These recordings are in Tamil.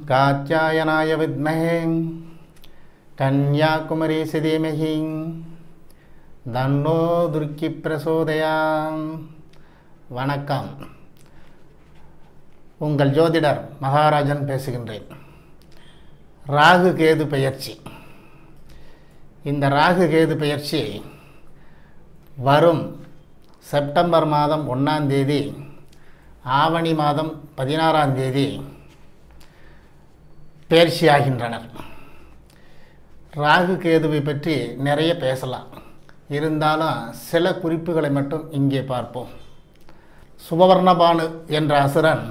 कात्यायनाय विद्महे कन्याकुमारीसि धीमहि தன்னோ துர்க்கி பிரசோதயாம் வணக்கம் உங்கள் ஜோதிடர் மகாராஜன் பேசுகின்றேன் ராகு கேது பெயர்ச்சி இந்த ராகு கேது பெயர்ச்சி வரும் செப்டம்பர் மாதம் ஒன்றாம் தேதி ஆவணி மாதம் பதினாறாம் தேதி பயிற்சியாகின்றனர் ராகு கேதுவை பற்றி நிறைய பேசலாம் இருந்தாலும் சில குறிப்புகளை மட்டும் இங்கே பார்ப்போம் சுபவர்ணபானு என்ற அசுரன்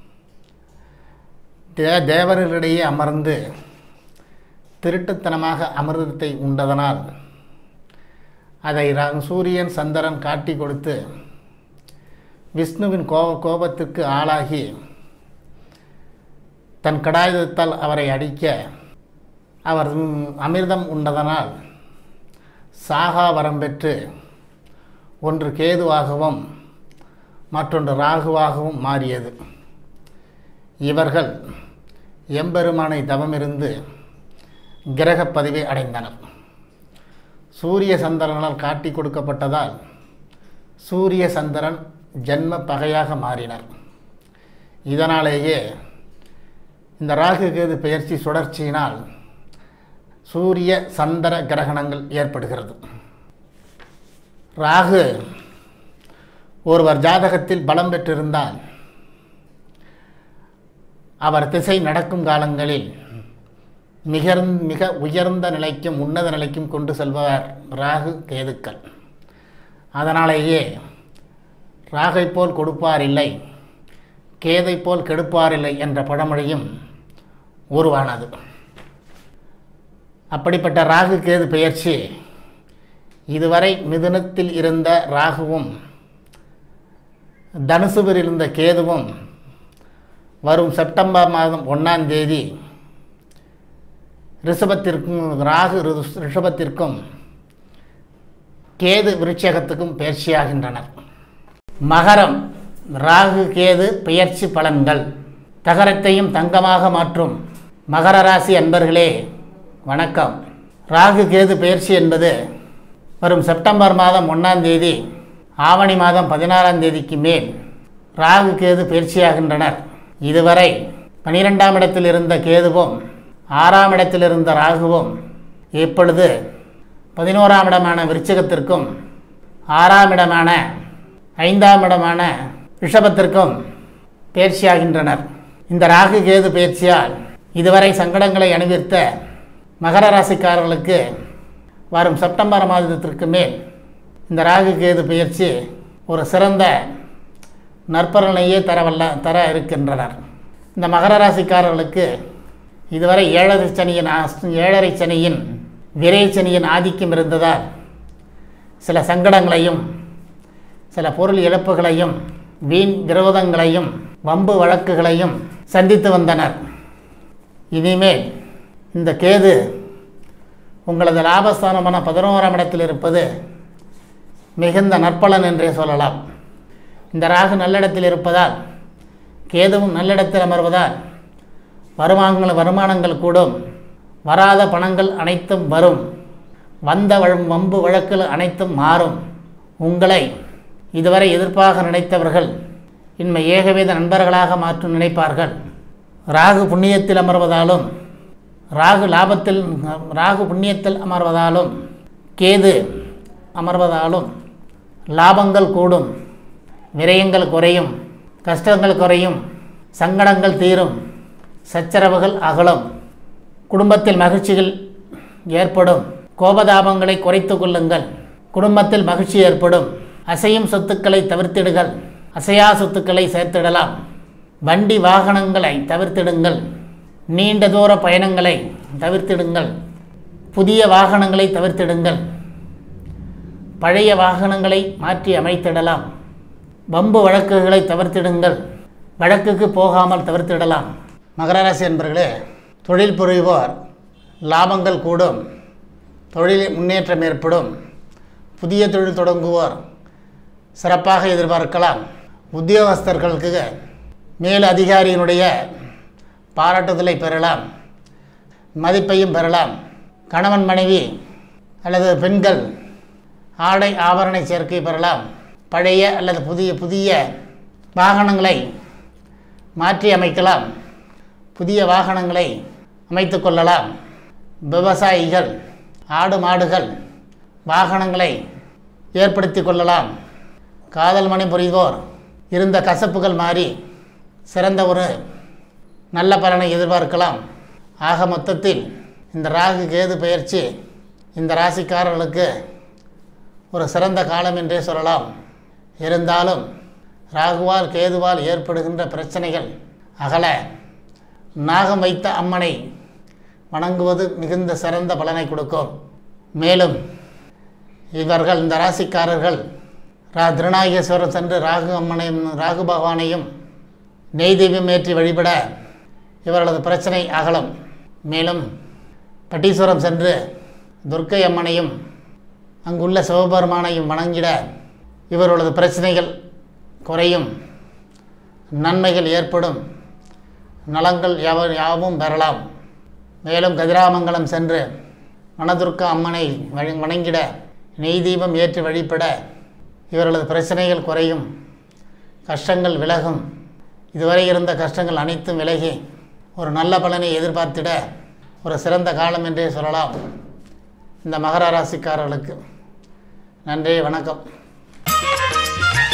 தே தேவர்களிடையே அமர்ந்து திருட்டுத்தனமாக அமிர்தத்தை உண்டதனால் அதை ர- சூரியன் சந்திரன் காட்டி கொடுத்து விஷ்ணுவின் கோப கோபத்திற்கு ஆளாகி தன் கடாயுதத்தால் அவரை அடிக்க அவர் ம், அமிர்தம் உண்டதனால் சாகா வரம் பெற்று ஒன்று கேதுவாகவும் மற்றொன்று ராகுவாகவும் மாறியது இவர்கள் எம்பெருமானை தவமிருந்து கிரகப் பதவி அடைந்தனர் சூரிய சந்திரனால் காட்டி கொடுக்கப்பட்டதால் சூரிய சந்திரன் ஜென்ம பகையாக மாறினர் இதனாலேயே இந்த ராகு கேது பெயர்ச்சி சுழற்சியினால் சூரிய சந்திர கிரகணங்கள் ஏற்படுகிறது ராகு ஒருவர் ஜாதகத்தில் பலம் பெற்றிருந்தால் அவர் திசை நடக்கும் காலங்களில் மிக மிக உயர்ந்த நிலைக்கும் உன்னத நிலைக்கும் கொண்டு செல்பவர் ராகு கேதுக்கள் அதனாலேயே ராகை போல் கொடுப்பார் இல்லை கேதை போல் கெடுப்பார் இல்லை என்ற பழமொழியும் உருவானது அப்படிப்பட்ட ராகு கேது பெயர்ச்சி இதுவரை மிதுனத்தில் இருந்த ராகுவும் தனுசுவில் இருந்த கேதுவும் வரும் செப்டம்பர் மாதம் ஒன்றாம் தேதி ரிஷபத்திற்கும் ராகு ரிஷ- ரிஷபத்திற்கும் கேது விருட்சகத்துக்கும் பயிற்சியாகின்றனர் மகரம் ராகு கேது பெயர்ச்சி பலன்கள் தகரத்தையும் தங்கமாக மாற்றும் மகர ராசி அன்பர்களே வணக்கம் ராகு கேது பெயர்ச்சி என்பது வரும் செப்டம்பர் மாதம் ஒன்றாம் தேதி ஆவணி மாதம் பதினாறாம் தேதிக்கு மேல் ராகு கேது பயிற்சியாகின்றனர் இதுவரை பனிரெண்டாம் இடத்தில் இருந்த கேதுவும் ஆறாம் இடத்தில் இருந்த ராகுவும் இப்பொழுது பதினோராம் இடமான விருச்சிகத்திற்கும் ஆறாம் இடமான ஐந்தாம் இடமான ரிஷபத்திற்கும் பயிற்சியாகின்றனர் இந்த ராகு கேது பயிற்சியால் இதுவரை சங்கடங்களை அனுபவித்த மகர ராசிக்காரர்களுக்கு வரும் செப்டம்பர் மாதத்திற்கு மேல் இந்த ராகு கேது பயிற்சி ஒரு சிறந்த நற்பலனையே தரவல்ல தர இருக்கின்றனர் இந்த மகர ராசிக்காரர்களுக்கு இதுவரை ஏழரை சனியின் ஆஸ்- ஏழரை சனியின் விரை சனியின் ஆதிக்கம் இருந்ததால் சில சங்கடங்களையும் சில பொருள் இழப்புகளையும் வீண் விரோதங்களையும் வம்பு வழக்குகளையும் சந்தித்து வந்தனர் இனிமேல் இந்த கேது உங்களது லாபஸ்தானமான பதினோராம் இடத்தில் இருப்பது மிகுந்த நற்பலன் என்றே சொல்லலாம் இந்த ராகு நல்லிடத்தில் இருப்பதால் கேதுவும் நல்லிடத்தில் அமர்வதால் வருமானங்கள் வருமானங்கள் கூடும் வராத பணங்கள் அனைத்தும் வரும் வந்த வழ- வம்பு வழக்குகள் அனைத்தும் மாறும் உங்களை இதுவரை எதிர்ப்பாக நினைத்தவர்கள் இன்மை ஏகவேத நண்பர்களாக மாற்றும் நினைப்பார்கள் ராகு புண்ணியத்தில் அமர்வதாலும் ராகு லாபத்தில் ராகு புண்ணியத்தில் அமர்வதாலும் கேது அமர்வதாலும் லாபங்கள் கூடும் விரயங்கள் குறையும் கஷ்டங்கள் குறையும் சங்கடங்கள் தீரும் சச்சரவுகள் அகலும் குடும்பத்தில் மகிழ்ச்சிகள் ஏற்படும் கோபதாபங்களை குறைத்து கொள்ளுங்கள் குடும்பத்தில் மகிழ்ச்சி ஏற்படும் அசையும் சொத்துக்களை தவிர்த்திடுங்கள் அசையா சொத்துக்களை சேர்த்திடலாம் வண்டி வாகனங்களை தவிர்த்திடுங்கள் நீண்ட தூர பயணங்களை தவிர்த்திடுங்கள் புதிய வாகனங்களை தவிர்த்திடுங்கள் பழைய வாகனங்களை மாற்றி அமைத்திடலாம் வம்பு வழக்குகளை தவிர்த்திடுங்கள் வழக்குக்கு போகாமல் தவிர்த்திடலாம் மகர ராசி என்பர்களே தொழில் புரிவோர் லாபங்கள் கூடும் தொழிலில் முன்னேற்றம் ஏற்படும் புதிய தொழில் தொடங்குவோர் சிறப்பாக எதிர்பார்க்கலாம் உத்தியோகஸ்தர்களுக்கு மேல் அதிகாரியினுடைய பாராட்டுதலை பெறலாம் மதிப்பையும் பெறலாம் கணவன் மனைவி அல்லது பெண்கள் ஆடை ஆபரண சேர்க்கை பெறலாம் பழைய அல்லது புதிய புதிய வாகனங்களை மாற்றி அமைக்கலாம் புதிய வாகனங்களை அமைத்து கொள்ளலாம் விவசாயிகள் ஆடு மாடுகள் வாகனங்களை ஏற்படுத்தி கொள்ளலாம் காதல் மணி புரிவோர் இருந்த கசப்புகள் மாறி சிறந்த ஒரு நல்ல பலனை எதிர்பார்க்கலாம் ஆக மொத்தத்தில் இந்த ராகு கேது பயிற்சி இந்த ராசிக்காரர்களுக்கு ஒரு சிறந்த காலம் என்றே சொல்லலாம் இருந்தாலும் ராகுவால் கேதுவால் ஏற்படுகின்ற பிரச்சனைகள் அகல நாகம் வைத்த அம்மனை வணங்குவது மிகுந்த சிறந்த பலனை கொடுக்கும் மேலும் இவர்கள் இந்த ராசிக்காரர்கள் ரா திருநாகேஸ்வரம் சென்று ராகு அம்மனையும் ராகு பகவானையும் நெய் தெய்வம் ஏற்றி வழிபட இவர்களது பிரச்சனை அகலம் மேலும் பட்டீஸ்வரம் சென்று துர்க்கை அம்மனையும் அங்குள்ள சிவபெருமானையும் வணங்கிட இவர்களது பிரச்சனைகள் குறையும் நன்மைகள் ஏற்படும் நலங்கள் யாவ யாவும் பெறலாம் மேலும் கதிராமங்கலம் சென்று வனதுர்க்கா அம்மனை வழி வணங்கிட நெய் தீபம் ஏற்றி வழிபட இவர்களது பிரச்சனைகள் குறையும் கஷ்டங்கள் விலகும் இதுவரை இருந்த கஷ்டங்கள் அனைத்தும் விலகி ஒரு நல்ல பலனை எதிர்பார்த்திட ஒரு சிறந்த காலம் என்றே சொல்லலாம் இந்த மகர ராசிக்காரர்களுக்கு நன்றி வணக்கம்